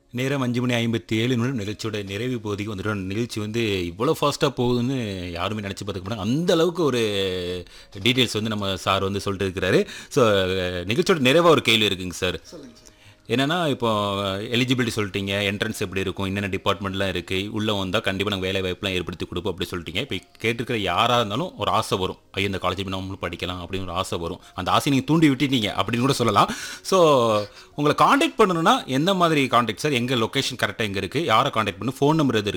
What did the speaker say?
நேரம் அஞ்சு மணி ஐம்பத்தி ஏழு நிமிடம் நிகழ்ச்சியோட நிறைவு பகுதிக்கு வந்துட்டோம் நிகழ்ச்சி வந்து இவ்வளோ ஃபாஸ்ட்டாக போகுதுன்னு யாருமே நினச்சி பார்த்துக்க மாட்டாங்க அந்த அளவுக்கு ஒரு டீட்டெயில்ஸ் வந்து நம்ம சார் வந்து சொல்லிட்டு இருக்கிறாரு ஸோ நிகழ்ச்சியோட நிறைவாக ஒரு கேள்வி இருக்குங்க சார் என்னன்னா இப்போ எலிஜிபிலிட்டி சொல்லிட்டீங்க என்ட்ரன்ஸ் எப்படி இருக்கும் என்னென்ன டிபார்ட்மெண்ட்லாம் இருக்குது உள்ளே வந்தால் கண்டிப்பாக நாங்கள் வேலை வாய்ப்புலாம் ஏற்படுத்தி கொடுப்போம் அப்படி சொல்லிட்டீங்க இப்போ கேட்டிருக்கிற யாராக இருந்தாலும் ஒரு ஆசை வரும் ஐயோ இந்த காலேஜ் போய் நம்மளும் படிக்கலாம் அப்படின்னு ஒரு ஆசை வரும் அந்த ஆசையை நீங்கள் தூண்டி விட்டுட்டீங்க அப்படின்னு கூட சொல்லலாம் ஸோ உங்களை காண்டாக்ட் பண்ணணும்னா எந்த மாதிரி காண்டாக்ட் சார் எங்கள் லொக்கேஷன் கரெக்டாக எங்கே இருக்குது யாரை காண்டாக்ட் பண்ணணும் ஃபோன் நம்பர் எது